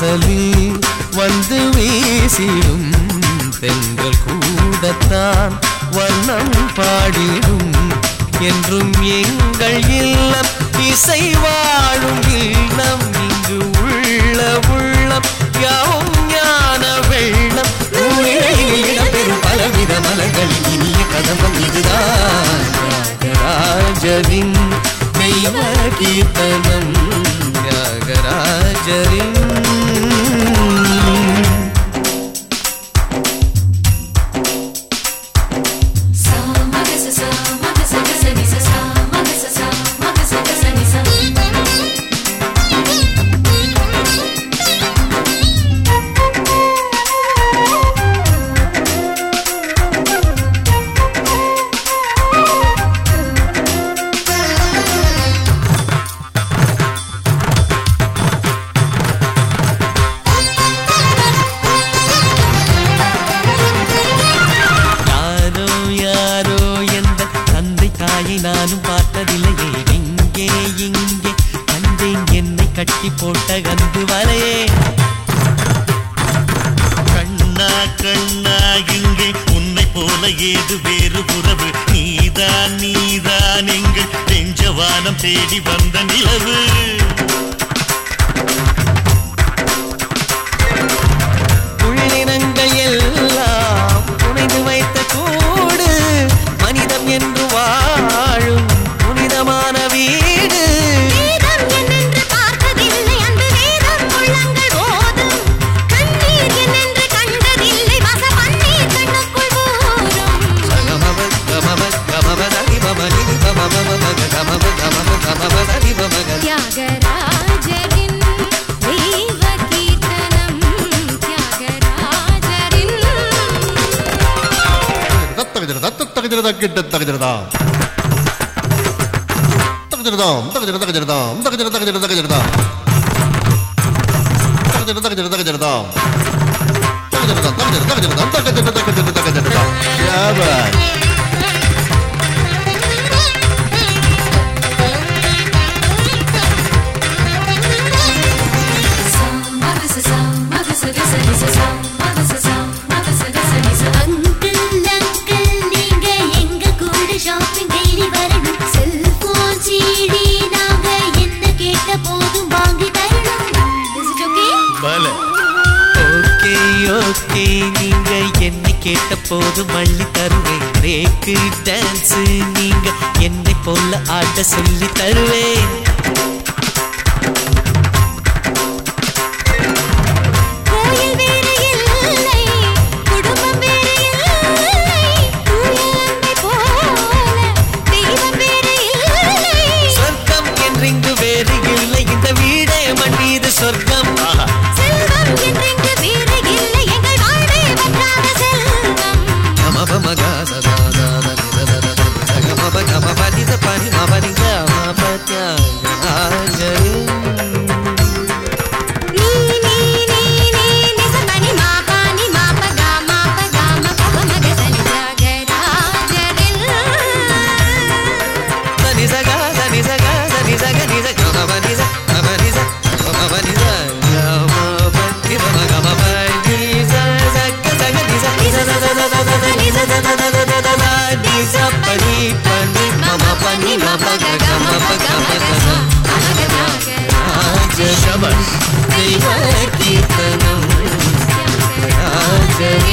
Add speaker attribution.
Speaker 1: வாசலில் வந்து வீசிடும் பெண்கள் கூடத்தான் வண்ணம் பாடிடும் என்றும் எங்கள் இல்லம் இசை வாழும் இல்லம் இங்கு உள்ள உள்ளம் யாவும் ஞான வெள்ளம் நூலிழையில் இடம்பெறும் பலவித மலர்களில் இனிய கதம்பம் இதுதான் தியாகராஜரின் தெய்வ கீர்த்தனம் தியாகராஜரின்
Speaker 2: Sa ma ga sa sa ma ga sa ga sa ni sa sa ma ga sa sa ma ga sa ga sa ni sa.
Speaker 1: யாரோ யாரோ எந்த தந்தை தாயை நானும் பார்த்ததில்லையே இங்கே இங்கே கண்டேன் என்னை கட்டி போட்ட கந்து வலையே
Speaker 3: கண்ணா கண்ணா இங்கே உன்னை போல ஏது வேறு உறவு நீதான் நீதான் எங்கள் நெஞ்சவானம் தேடி வந்த நிலவு
Speaker 1: உள்ளினங்கள் எல்லாம் புனைந்து வைத்த கூடு மனிதம் என்று வாழும் புனிதமான வீடு
Speaker 2: வேதம் என்னென்று பார்த்ததில்லை அந்த வேதம் உள்ளங்கள் ஓதும் கண்ணீர் என்னென்று கண்டதில்லை மச பன்னீர் கண்ணுக்குள் ஊறும்
Speaker 1: கமப கமப கமப தனி பம நிதி பம பம பக கமப கமப கமப தனி பம க
Speaker 2: தியாகராஜரின் தெய்வ கீர்த்தனம் தியாகராஜரின்
Speaker 4: தத்தகஜரதா தத்தகஜரதா கிட்ட தகஜரதா தகஜரதாம் தகஜர தகஜரதாம் தகஜர தகஜர தகஜரதா தகஜர தகஜர தகஜரதாம் தகஜரதா தகஜர தகஜரதா தகஜர தகஜர தகஜரதா யாபாய்
Speaker 2: sa ma ga sa sa ma ga sa ga sa ni sa sa ma ga sa sa ma ga sa ga sa ni sa
Speaker 5: uncle uncle நீங்க எங்க கூட ஷாப்பிங் டெய்லி வரணும் செல்போன் சிடி நாங்க என்ன கேட்ட போதும் வாங்கி தரணும்
Speaker 2: is it okay
Speaker 3: பல
Speaker 1: ஓகே ஓகே நீங்க என்னை கேட்ட போது மள்ளி தருவேன் பிரேக்கு டான்ஸ் நீங்க என்னை போல ஆட சொல்லி தருவேன்
Speaker 2: கோயில் வேறு இல்லை குடும்பம் வேறு இல்லை தூய அன்பை போல தெய்வம் வேறு இல்லை
Speaker 1: சொர்க்கம் என்றிங்கு வேறு இல்லை இந்த வீடே மண் மீது சொர்க்கம்
Speaker 2: செல்வம் என்றெங்கு வேறு இல்லை எங்கள் வாழ்வே வற்றாத செல்வம்
Speaker 1: கமப மகா சதா தாத நித தத தத கமப கமப நித பனி மப நித மப தியாகராஜரின்
Speaker 2: நீ நீ நீ நீ நிச பனி மா பனி மா ப கா மா ப கா மா ப ப ம க ச நி தியாகராஜரின்
Speaker 1: சனி சகா சனி சகா சனி சக நிச கமப நிச கமப நிச கமப நிச கமப நிப ம கமப நிச சக சக நிச நிச தத தத தத நிச தத தத தத தத நிச பனி பனி மம பனி மப க கமப கம கம
Speaker 3: சபஸ்
Speaker 1: தெய்வ கீர்த்தனம் ராஜரே